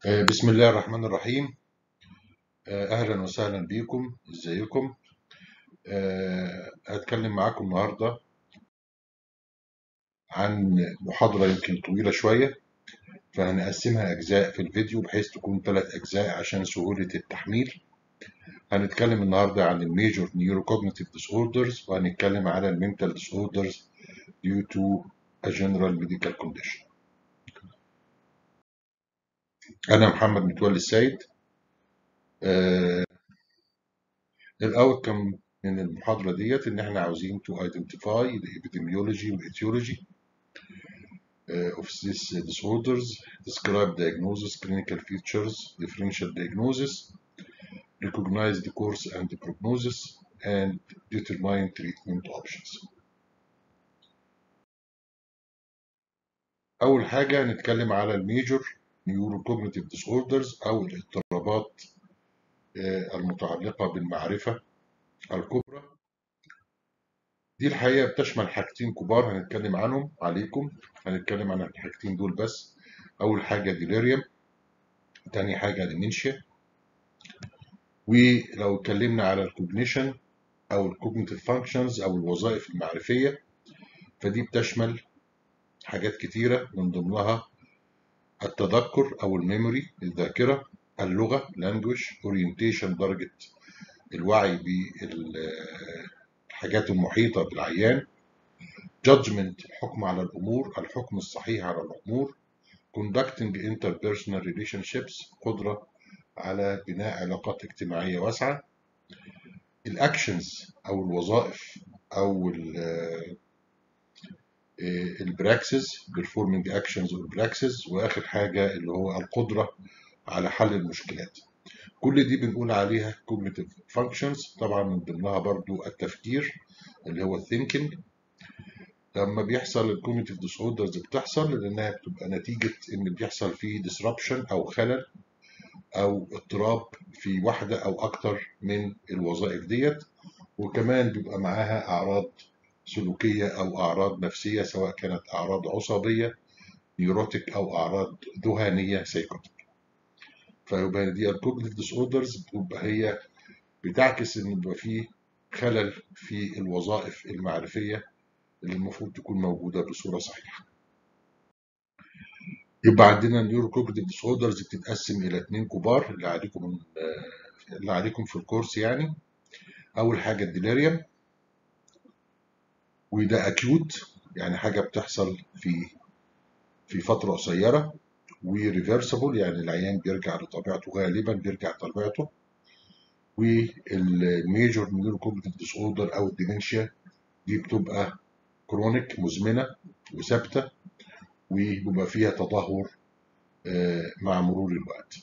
آه، بسم الله الرحمن الرحيم آه، أهلا وسهلا بكم إزيكم آه، هتكلم معاكم النهاردة عن محاضرة يمكن طويلة شوية فهنقسمها أجزاء في الفيديو بحيث تكون ثلاث أجزاء عشان سهولة التحميل هنتكلم النهاردة عن الميجور نيوروكوجنيتيف disorders وهنتكلم على المنتال disorders due to a general medical condition أنا محمد متولي السيد آه، الاوتكم من المحاضرة ديت إن إحنا عاوزين to identify the epidemiology and etiology uh, of these disorders, describe diagnosis, clinical features, differential diagnosis, recognize the course and the prognosis, and determine treatment options. أول حاجة هنتكلم على الميجور neurocognitive disorders أو الاضطرابات آه، المتعلقة بالمعرفة الكبرى دي الحقيقة بتشمل حاجتين كبار هنتكلم عنهم عليكم هنتكلم عن الحاجتين دول بس أول حاجة ديليريوم تاني حاجة ديمنشيا ولو اتكلمنا على الكوجنيشن أو الكوجنيتيف فانكشنز أو الوظائف المعرفية فدي بتشمل حاجات كتيرة من ضمنها التذكر أو الميموري الذاكرة اللغة language orientation درجة الوعي بالحاجات المحيطة بالعيان judgment الحكم على الأمور الحكم الصحيح على الأمور conducting interpersonal relationships قدرة على بناء علاقات اجتماعية واسعة الأكشنز أو الوظائف أو البراكسز performing actions or praxis وآخر حاجة اللي هو القدرة على حل المشكلات كل دي بنقول عليها cognitive functions طبعا من ضمنها برضو التفكير اللي هو thinking لما بيحصل الكوجنيتيف disorders بتحصل لانها بتبقى نتيجه ان بيحصل فيه disruption او خلل او اضطراب في واحده او اكتر من الوظائف ديت وكمان بيبقى معاها اعراض سلوكيه او اعراض نفسيه سواء كانت اعراض عصبيه نيوروتيك او اعراض ذهانيه سيكوتيك فيبقى دي الكوجنيتيف disorders بتبقى هي بتعكس ان يبقى فيه خلل في الوظائف المعرفيه اللي المفروض تكون موجودة بصورة صحيحة. يبقى عندنا النيوروكوجنيتيف ديس اوردرز بتتقسم إلى اتنين كبار اللي عليكم اللي عليكم في الكورس يعني. أول حاجة الديليريوم وده أكيوت يعني حاجة بتحصل في في فترة قصيرة وريفرسبل يعني العيان بيرجع لطبيعته غالبا بيرجع لطبيعته والميجور نيوروكوجنيتيف ديس اوردر أو الديمنشيا دي بتبقى كرونيك مزمنة وثابتة وبيبقى فيها تدهور مع مرور الوقت.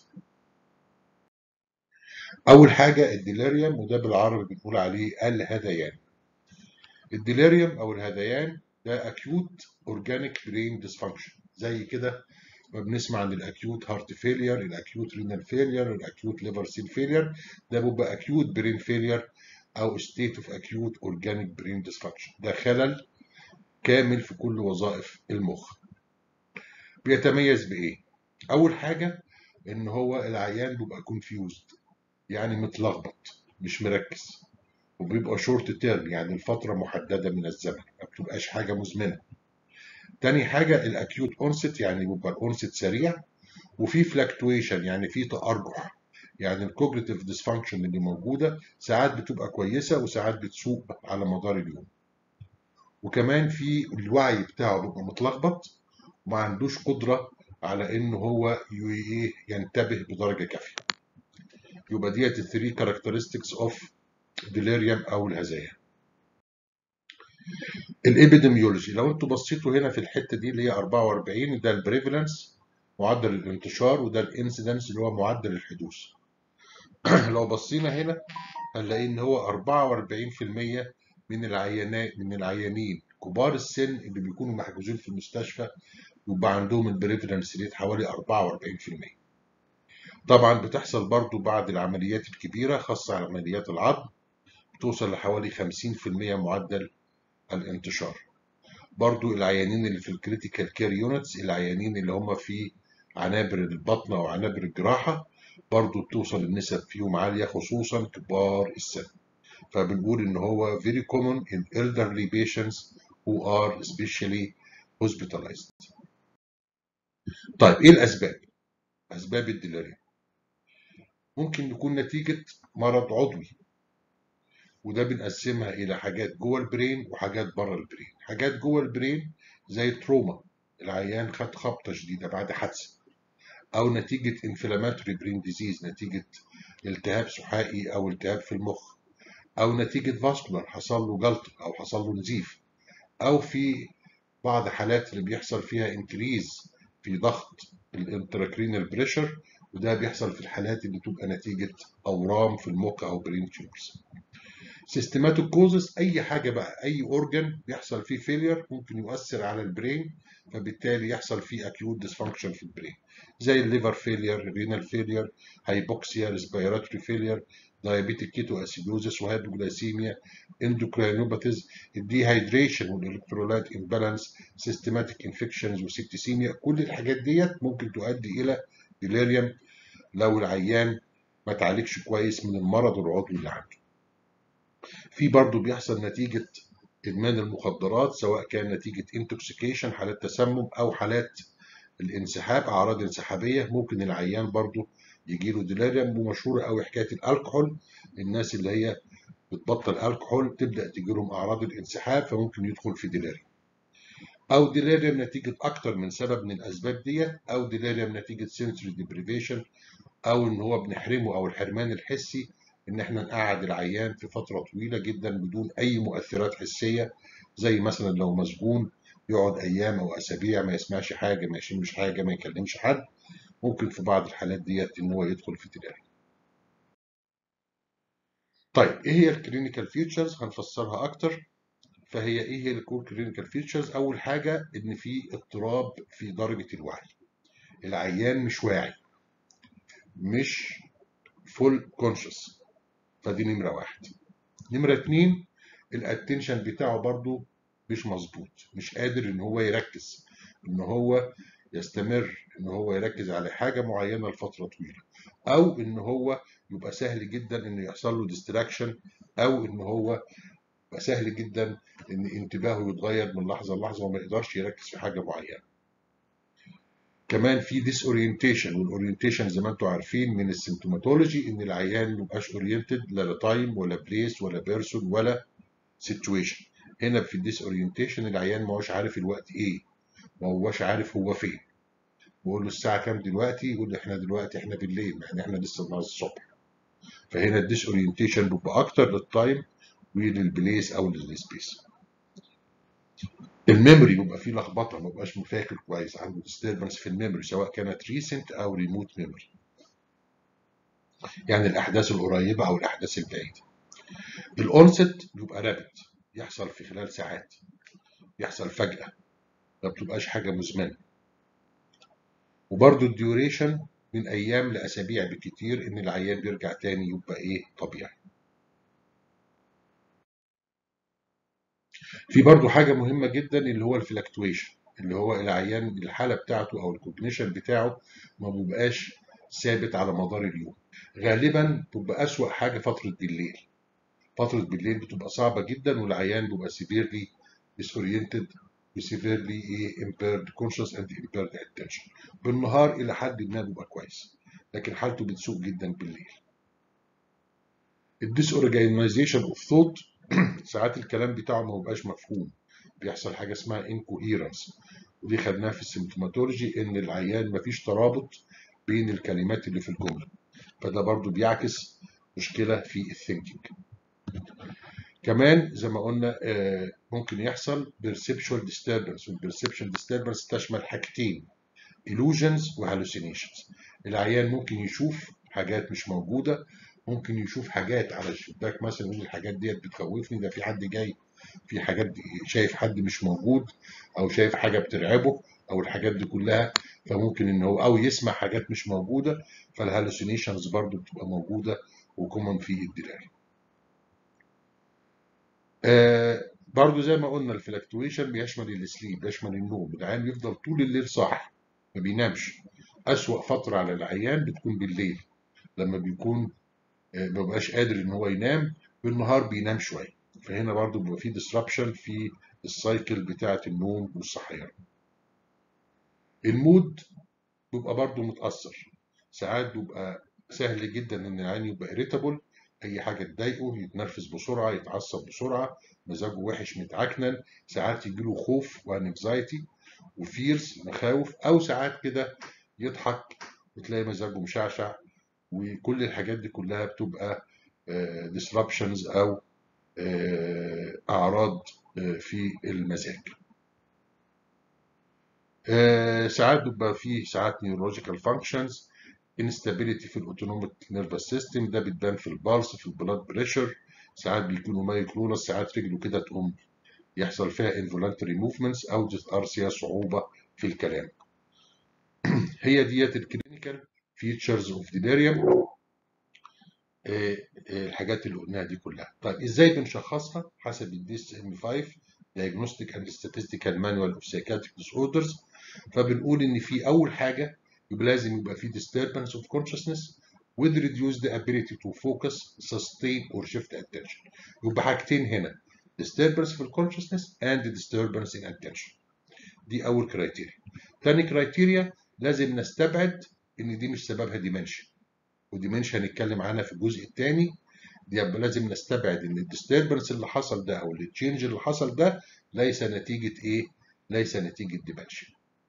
أول حاجة الديليريوم وده بالعربي بنقول عليه الهذيان. الديليريوم أو الهذيان ده أكيوت أورجانيك برين ديسفانكشن زي كده ما بنسمع عن الأكيوت هارت فيلير، الأكيوت رينال فيلير، الأكيوت ليفر سيل فيلير ده بيبقى أكيوت برين فيلير أو ستيت اوف أكيوت أورجانيك برين ديسفانكشن ده خلل كامل في كل وظائف المخ بيتميز بايه اول حاجه ان هو العيان بيبقى كونفيوزد يعني متلخبط مش مركز وبيبقى شورت تيرم يعني الفتره محدده من الزمن ما بتبقاش حاجه مزمنه تاني حاجه الاكيوت اونست يعني بيبقى الاونست سريع وفي فلاكتويشن يعني في تارجح يعني الكوجنيتيف ديسفانكشن اللي موجوده ساعات بتبقى كويسه وساعات بتسوء على مدار اليوم وكمان في الوعي بتاعه بيبقى متلخبط وما عندوش قدرة على إن هو ينتبه بدرجة كافية. يبقى ديت الثري كاركترستكس اوف ديليريوم أو الهذيان. الإبيديميولوجي لو أنتوا بصيتوا هنا في الحتة دي اللي هي 44 ده البريفالنس معدل الانتشار وده الانسيدنس اللي هو معدل الحدوث. لو بصينا هنا هنلاقي إن هو 44% من العيانات من العيانين كبار السن اللي بيكونوا محجوزين في المستشفى يبقى عندهم البريفرنس ريت حوالي 44% طبعا بتحصل برضو بعد العمليات الكبيرة خاصة عمليات العظم بتوصل لحوالي 50% معدل الانتشار برضو العيانين اللي في الكريتيكال كير يونتس العيانين اللي هم في عنابر البطنه او عنابر الجراحه برضو بتوصل النسب فيهم عاليه خصوصا كبار السن فبنقول ان هو very common in elderly patients who are especially hospitalized طيب ايه الاسباب اسباب الديلاريا ممكن يكون نتيجه مرض عضوي وده بنقسمها الى حاجات جوه البرين وحاجات بره البرين حاجات جوه البرين زي التروما العيان خد خبطه شديده بعد حادثه او نتيجه انفلاماتوري برين ديزيز نتيجه التهاب سحائي او التهاب في المخ او نتيجه فاسكولار حصل له جلطه او حصل له نزيف او في بعض حالات اللي بيحصل فيها انكريز في ضغط الانتراكرينال بريشر وده بيحصل في الحالات اللي تبقى نتيجه اورام في المخ او برين تيوبرز سيستماتيك كوزز اي حاجه بقى اي اورجن بيحصل فيه فيلير ممكن يؤثر على البرين فبالتالي يحصل فيه اكيوت ديسفانكشن في البرين زي الليفر فيلير رينال فيلير هايبوكسيا ريسبيراتوري فيلير دايابيتيك كيتو اسيدوزس وهايبوجلايسيميا اندوكرينوباثيز الديهايدريشن والالكترولايت امبالانس سيستماتيك انفكشنز وسيبتيسيميا كل الحاجات ديت ممكن تؤدي الى ديليريوم لو العيان ما تعالجش كويس من المرض العضوي اللي عنده في برضه بيحصل نتيجة إدمان المخدرات سواء كان نتيجة انتوكسيكيشن حالات تسمم أو حالات الانسحاب أعراض انسحابية ممكن العيان برضه يجي له ديليريوم ومشهورة أوي حكاية الألكحول الناس اللي هي بتبطل ألكحول تبدأ تجي لهم أعراض الانسحاب فممكن يدخل في ديليريوم أو ديليريوم نتيجة أكتر من سبب من الأسباب ديت أو ديليريوم نتيجة sensory deprivation أو إن هو بنحرمه أو الحرمان الحسي ان احنا نقعد العيان في فتره طويله جدا بدون اي مؤثرات حسيه زي مثلا لو مسجون يقعد ايام او اسابيع ما يسمعش حاجه ما يشمش حاجه ما يكلمش حد ممكن في بعض الحالات ديت ان هو يدخل في تداري طيب ايه هي الكلينيكال فيتشرز هنفسرها اكتر فهي ايه هي الكور كلينيكال فيتشرز اول حاجه ان في اضطراب في درجه الوعي العيان مش واعي مش فول كونشس فدي نمرة واحد نمرة اتنين الاتنشن بتاعه برضو مش مظبوط مش قادر ان هو يركز ان هو يستمر ان هو يركز على حاجة معينة لفترة طويلة او ان هو يبقى سهل جدا انه يحصل له ديستراكشن او ان هو يبقى سهل جدا ان انتباهه يتغير من لحظة للحظة وما يقدرش يركز في حاجة معينة كمان في ديس اورينتيشن والاورينتيشن زي ما انتم عارفين من السيمتوماتولوجي ان العيان ما يبقاش اورينتد لا لتايم ولا بليس ولا بيرسون ولا سيتويشن هنا في الديس اورينتيشن العيان ما هوش عارف الوقت ايه ما هوش عارف هو فين بقول له الساعه كام دلوقتي يقول لي احنا دلوقتي احنا بالليل احنا احنا لسه النهار الصبح فهنا الديس اورينتيشن بيبقى اكتر للتايم وللبليس او للسبيس الميموري بيبقى فيه لخبطه ما بقاش فاكر كويس عنده ديستربنس في الميموري سواء كانت ريسنت او ريموت ميموري يعني الاحداث القريبه او الاحداث البعيده الاونست بيبقى رابط يحصل في خلال ساعات يحصل فجاه ما بتبقاش حاجه مزمنه وبرده الديوريشن من ايام لاسابيع بكتير ان العيان بيرجع تاني يبقى ايه طبيعي في برضو حاجة مهمة جدا اللي هو الفلكتويشن اللي هو العيان الحالة بتاعته أو الكوجنيشن بتاعه ما بيبقاش ثابت على مدار اليوم غالبا بتبقى أسوأ حاجة فترة بالليل فترة بالليل بتبقى صعبة جدا والعيان بيبقى severely disoriented وسيفيرلي ايه impaired conscious and impaired attention بالنهار إلى حد ما بيبقى كويس لكن حالته بتسوء جدا بالليل الديسورجانيزيشن اوف ثوت ساعات الكلام بتاعه ما بيبقاش مفهوم بيحصل حاجه اسمها incoherence ودي خدناها في السيمتوماتولوجي ان العيان مفيش ترابط بين الكلمات اللي في الجمله فده برضو بيعكس مشكله في الثينكينج كمان زي ما قلنا ممكن يحصل perceptual disturbance والperception disturbance تشمل حاجتين illusions وhallucinations العيان ممكن يشوف حاجات مش موجوده ممكن يشوف حاجات على الشباك مثلا يقول الحاجات ديت بتخوفني ده في حد جاي في حاجات دي شايف حد مش موجود او شايف حاجه بترعبه او الحاجات دي كلها فممكن ان هو او يسمع حاجات مش موجوده فالهالوسينيشنز برضو بتبقى موجوده وكومن في الدلال آه برضو زي ما قلنا الفلكتويشن بيشمل السليب بيشمل النوم العيان بيفضل طول الليل صاحي ما بينامش اسوأ فتره على العيان بتكون بالليل لما بيكون ما بيبقاش قادر ان هو ينام بالنهار بينام شويه فهنا برضو بيبقى في disruption في السايكل بتاعه النوم والصحيان المود بيبقى برضو متاثر ساعات بيبقى سهل جدا ان العيان يبقى irritable اي حاجه تضايقه يتنرفز بسرعه يتعصب بسرعه مزاجه وحش متعكنن ساعات يجيله خوف وانكزايتي وفيرز مخاوف او ساعات كده يضحك وتلاقي مزاجه مشعشع وكل الحاجات دي كلها بتبقى disruptions او اعراض في المزاج ساعات بيبقى فيه ساعات neurological functions instability في الاوتونوميك نيرفس سيستم ده بتبان في البالس في البلاد بريشر ساعات بيكونوا مايكلونس ساعات رجله كده تقوم يحصل فيها involuntary movements او ارسيا صعوبه في الكلام هي ديت الكلينيكال فيتشرز اوف ديليريوم الحاجات اللي قلناها دي كلها طيب ازاي بنشخصها حسب الديس ام 5 diagnostic and statistical manual of psychiatric disorders فبنقول ان في اول حاجه يبقى لازم يبقى في disturbance of consciousness with reduced ability to focus sustain or shift attention يبقى حاجتين هنا disturbance في consciousness and disturbance in attention دي اول كرايتيريا تاني كرايتيريا لازم نستبعد ان دي مش سببها ديمنشن وديمنشن هنتكلم عنها في الجزء الثاني دي يبقى لازم نستبعد ان الديستربنس اللي حصل ده او التشينج اللي حصل ده ليس نتيجه ايه؟ ليس نتيجه ديمنشن.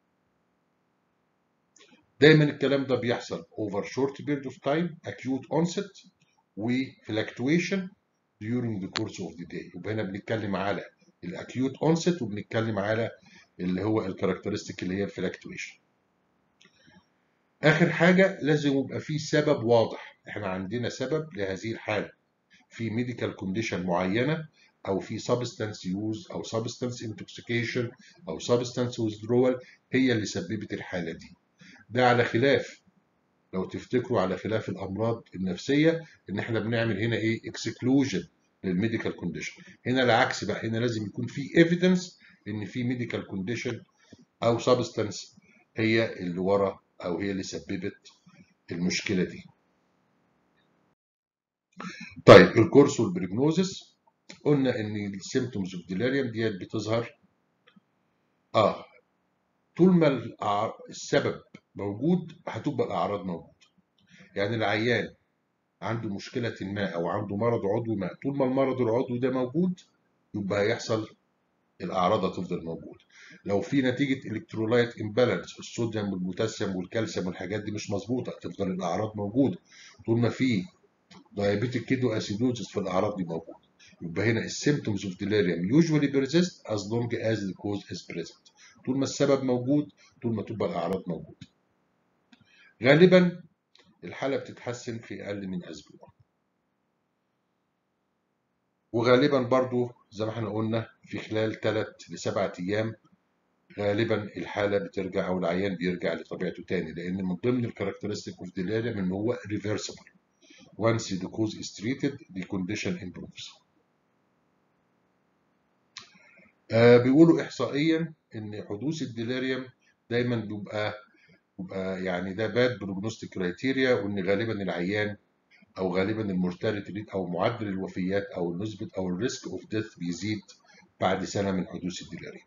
دايما الكلام ده بيحصل over short period of time acute onset وفلكتويشن during the course of the day يبقى هنا بنتكلم على الاكيوت onset وبنتكلم على اللي هو الكاركترستيك اللي هي الفلكتويشن. اخر حاجه لازم يبقى في سبب واضح احنا عندنا سبب لهذه الحاله في ميديكال كونديشن معينه او في سبستانس يوز او سبستانس انتوكسيكيشن او سبستانس withdrawal هي اللي سببت الحاله دي ده على خلاف لو تفتكروا على خلاف الامراض النفسيه ان احنا بنعمل هنا ايه اكسكلوجن للميديكال كونديشن هنا العكس بقى هنا لازم يكون في ايفيدنس ان في ميديكال كونديشن او سبستانس هي اللي ورا او هي اللي سببت المشكله دي طيب الكورس والبريجنوزس قلنا ان السيمتومز اوف ديليريوم ديت بتظهر اه طول ما السبب موجود هتبقى الاعراض موجوده يعني العيان عنده مشكله ما او عنده مرض عضوي ما طول ما المرض العضوي ده موجود يبقى هيحصل الاعراض هتفضل موجوده لو في نتيجه الكترولايت امبالانس الصوديوم والبوتاسيوم والكالسيوم والحاجات دي مش مظبوطه هتفضل الاعراض موجوده طول ما في diabetic ketoacidosis في الاعراض دي موجوده يبقى هنا السيمتومز اوف delirium usually persist as long as the cause is present طول ما السبب موجود طول ما تبقى الاعراض موجوده غالبا الحاله بتتحسن في اقل من اسبوع وغالبا برضو زي ما احنا قلنا في خلال 3 ل 7 ايام غالبا الحاله بترجع او العيان بيرجع لطبيعته تاني لان من ضمن الكاركترستيك اوف delirium ان هو reversible once the cause is treated the condition improves آه بيقولوا احصائيا ان حدوث الديليريوم دايما بيبقى بيبقى يعني ده باد بروجنوستيك كرايتيريا وان غالبا العيان او غالبا المورتاليتي ريت او معدل الوفيات او نسبه او الريسك اوف ديث بيزيد بعد سنه من حدوث الديليريوم.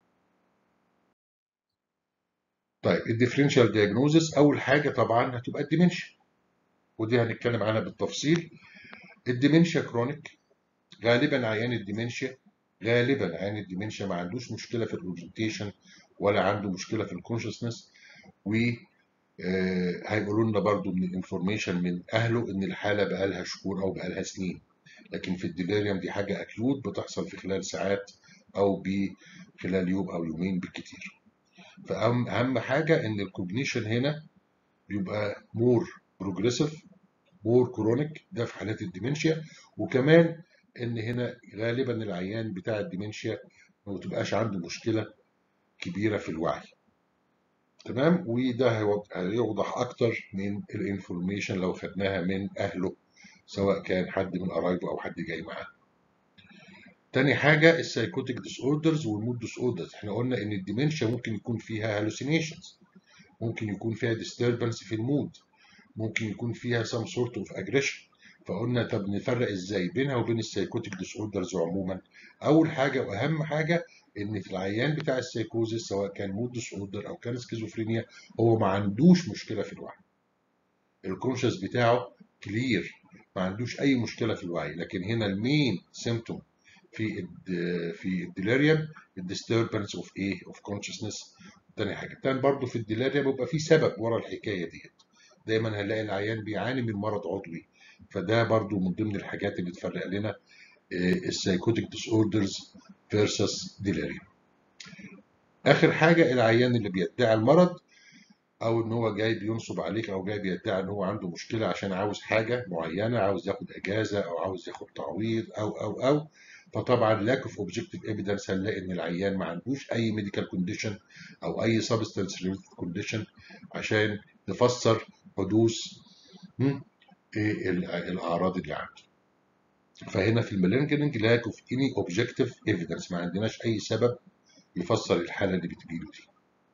طيب الديفرنشال دياجنوزس اول حاجه طبعا هتبقى الديمنشيا ودي هنتكلم عنها بالتفصيل الديمنشيا كرونيك غالبا عيان الديمنشيا غالبا عيان الديمنشيا ما عندوش مشكله في الاورينتيشن ولا عنده مشكله في الكونشسنس و هيقولوا لنا برضو من الانفورميشن من اهله ان الحاله بقى لها شهور او بقى لها سنين لكن في الديليريوم دي حاجه اكيوت بتحصل في خلال ساعات او خلال يوم او يومين بالكتير فاهم اهم حاجه ان الكوجنيشن هنا بيبقى مور بروجريسيف مور كرونيك ده في حالات الديمنشيا وكمان ان هنا غالبا العيان بتاع الديمنشيا ما بتبقاش عنده مشكله كبيره في الوعي تمام وده هيوضح اكتر من الانفورميشن لو خدناها من اهله سواء كان حد من قرايبه او حد جاي معاه تاني حاجة السايكوتيك ديس اوردرز والمود ديس اوردرز احنا قلنا ان الديمنشيا ممكن يكون فيها هالوسينيشنز ممكن يكون فيها disturbance في المود ممكن يكون فيها some sort of aggression فقلنا طب نفرق ازاي بينها وبين السايكوتيك ديس اوردرز عموما اول حاجه واهم حاجه ان في العيان بتاع السايكوزيس سواء كان مود ديس اوردر او كان سكيزوفرينيا هو ما عندوش مشكله في الوعي الكونشس بتاعه كلير ما عندوش اي مشكله في الوعي لكن هنا المين سيمتوم في ال في الديليريوم الديستربنس اوف ايه اوف كونشسنس تاني حاجه تاني برضه في الديليريوم بيبقى في سبب ورا الحكايه ديت دايما هنلاقي العيان بيعاني من مرض عضوي فده برضو من ضمن الحاجات اللي تفرق لنا السايكوتيك ديس اوردرز فيرسس ديليريوم اخر حاجه العيان اللي بيدعي المرض او ان هو جاي بينصب عليك او جاي بيدعي ان هو عنده مشكله عشان عاوز حاجه معينه عاوز ياخد اجازه او عاوز ياخد تعويض او او او فطبعا lack of objective evidence هنلاقي ان العيان ما عندوش اي medical condition او اي substance related condition عشان تفسر حدوث ايه الاعراض اللي عنده فهنا في المالينجرنج lack of any objective evidence ما عندناش اي سبب يفسر الحاله اللي بتجيله دي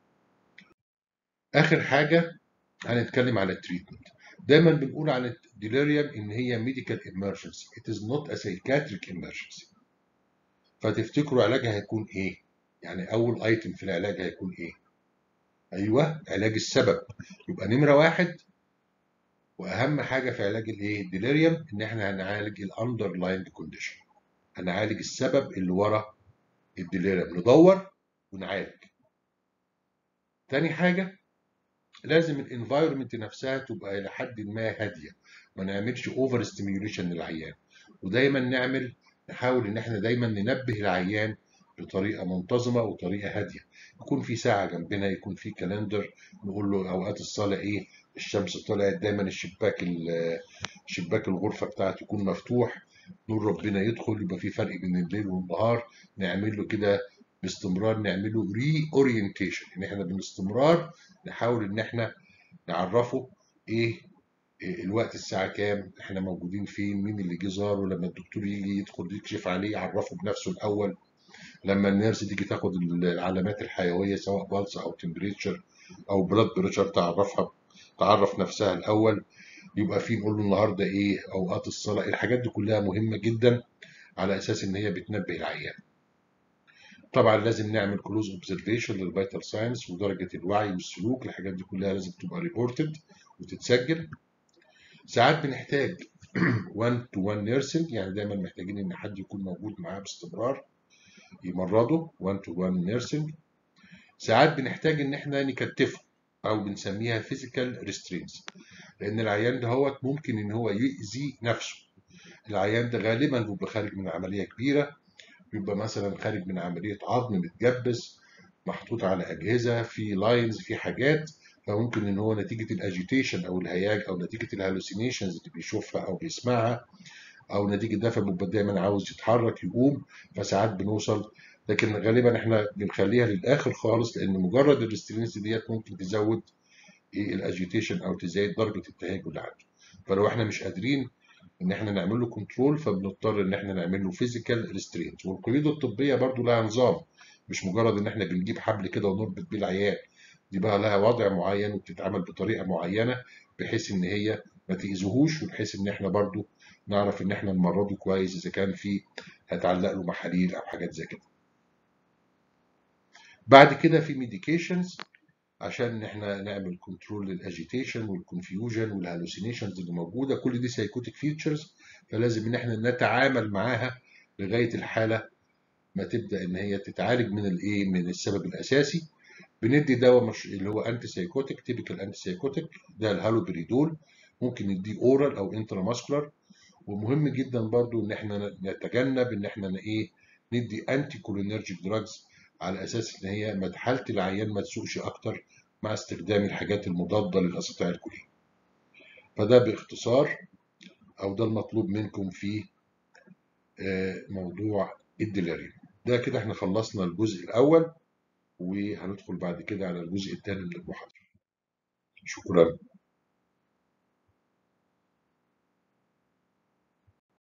اخر حاجه هنتكلم على التريتمنت دايما بنقول على الديليريوم ان هي ميديكال emergency it is not a psychiatric emergency فتفتكروا علاجها هيكون ايه يعني اول ايتم في العلاج هيكون ايه ايوه علاج السبب يبقى نمره واحد واهم حاجه في علاج الايه الديليريوم ان احنا هنعالج الاندرلايند كونديشن هنعالج السبب اللي ورا الديليريوم ندور ونعالج تاني حاجه لازم الانفايرمنت نفسها تبقى الى حد ما هاديه ما نعملش اوفر ستيميوليشن للعيان ودايما نعمل نحاول ان احنا دايما ننبه العيان بطريقه منتظمه وطريقه هاديه يكون في ساعه جنبنا يكون في كالندر نقول له اوقات الصلاه ايه الشمس طلعت دايما الشباك شباك الغرفه بتاعته يكون مفتوح نور ربنا يدخل يبقى في فرق بين الليل والنهار نعمل له كده باستمرار نعمل له ري اورينتيشن ان احنا باستمرار نحاول ان احنا نعرفه ايه الوقت الساعة كام احنا موجودين فين مين اللي جه زاره لما الدكتور يجي يدخل يكشف عليه يعرفه بنفسه الاول لما النيرس تيجي تاخد العلامات الحيوية سواء بالس او تمبريتشر او بلاد بريشر تعرفها تعرف نفسها الاول يبقى في نقول له النهارده ايه اوقات الصلاة الحاجات دي كلها مهمة جدا على اساس ان هي بتنبه العيان طبعا لازم نعمل كلوز اوبزرفيشن للفيتال ساينس ودرجه الوعي والسلوك الحاجات دي كلها لازم تبقى ريبورتد وتتسجل ساعات بنحتاج 1 تو 1 نيرسنج يعني دايما محتاجين ان حد يكون موجود معاه باستمرار يمرضه 1 تو 1 نيرسنج ساعات بنحتاج ان احنا نكتفه او بنسميها فيزيكال ريسترينز لان العيان ده هو ممكن ان هو يأذي نفسه العيان ده غالبا بيبقى خارج من عمليه كبيره بيبقى مثلا خارج من عمليه عظم متجبس محطوط على اجهزه في لاينز في حاجات فممكن ان هو نتيجه الاجيتيشن او الهياج او نتيجه الهالوسينيشنز اللي بيشوفها او بيسمعها او نتيجه ده فبيبقى دايما عاوز يتحرك يقوم فساعات بنوصل لكن غالبا احنا بنخليها للاخر خالص لان مجرد الريسترينز ديت ممكن تزود ايه الاجيتيشن او تزايد درجه التهيج اللي عنده فلو احنا مش قادرين ان احنا نعمل له كنترول فبنضطر ان احنا نعمل له فيزيكال ريسترينت والقيود الطبيه برضو لها نظام مش مجرد ان احنا بنجيب حبل كده ونربط بيه العيان دي بقى لها وضع معين وبتتعمل بطريقه معينه بحيث ان هي ما تاذيهوش وبحيث ان احنا برضو نعرف ان احنا نمرضه كويس اذا كان في هتعلق له محاليل او حاجات زي كده بعد كده في ميديكيشنز عشان ان احنا نعمل كنترول للاجيتيشن والكونفيوجن والهالوسينيشنز اللي موجوده كل دي سايكوتيك فيتشرز فلازم ان احنا نتعامل معاها لغايه الحاله ما تبدا ان هي تتعالج من الايه من السبب الاساسي بندي دواء مش اللي هو انتي سايكوتيك تيبيكال انتي سايكوتيك ده الهالوبريدول ممكن نديه اورال او انتراماسكولار ومهم جدا برضو ان احنا نتجنب ان احنا ايه ندي انتي كولينرجيك دراجز على اساس ان هي حاله العيان ما تسوقش اكتر مع استخدام الحاجات المضاده للاسيتيل الكولين فده باختصار او ده المطلوب منكم في موضوع الديليريوم ده كده احنا خلصنا الجزء الاول وهندخل بعد كده على الجزء الثاني من المحاضره شكرا